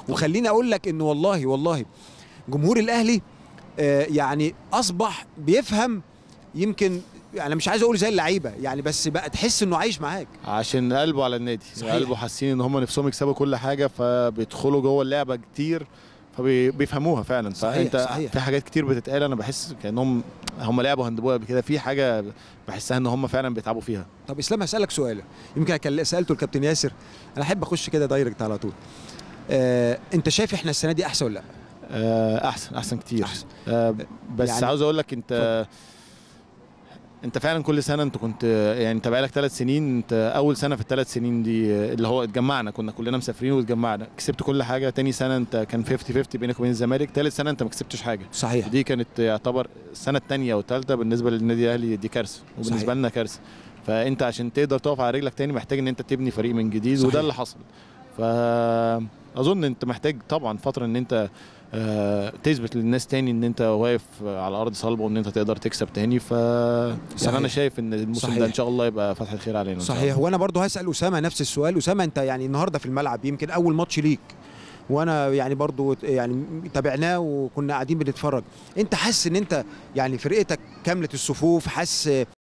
وخليني اقول لك انه والله والله جمهور الاهلي آه، يعني اصبح بيفهم يمكن انا مش عايز اقول زي اللعيبه يعني بس بقى تحس انه عايش معاك عشان قلبه على النادي صحيح. قلبه حاسين ان هم نفسهم يكسبوا كل حاجه فبيدخلوا جوه اللعبه كتير فبيفهموها فعلا صحيح، فانت صحيح. في حاجات كتير بتتقال انا بحس كانهم هم لعبوا هاندبول قبل كده في حاجه بحسها ان هم فعلا بيتعبوا فيها طب اسلام هسالك سؤال يمكن كان سالته الكابتن ياسر انا احب اخش كده دايركت على طول آه، انت شايف احنا السنه دي احسن ولا لا آه، احسن احسن كتير أحسن. آه، بس يعني- يعني عاوز اقول لك انت انت فعلا كل سنه انت كنت يعني انت بقالك ثلاث سنين انت اول سنه في الثلاث سنين دي اللي هو اتجمعنا كنا كلنا مسافرين واتجمعنا كسبت كل حاجه تاني سنه انت كان 50 50 بينك وبين الزمالك ثالث سنه انت ما كسبتش حاجه صحيح دي كانت يعتبر السنه الثانيه والثالثه بالنسبه للنادي الاهلي دي كارثه وبالنسبه صحيح. لنا كارثه فانت عشان تقدر تقف على رجلك تاني محتاج ان انت تبني فريق من جديد صحيح. وده اللي حصل فاظن انت محتاج طبعا فتره ان انت آه، تثبت للناس تاني ان انت واقف على ارض صلبه وان انت تقدر تكسب تاني ف صحيح. يعني انا شايف ان الموسم صحيح. ده ان شاء الله يبقى فتحه خير علينا إن شاء صحيح الله. وانا برضو هسال اسامه نفس السؤال اسامه انت يعني النهارده في الملعب يمكن اول ماتش ليك وانا يعني برضو يعني تابعناه وكنا قاعدين بنتفرج انت حاسس ان انت يعني فرقتك كامله الصفوف حاسس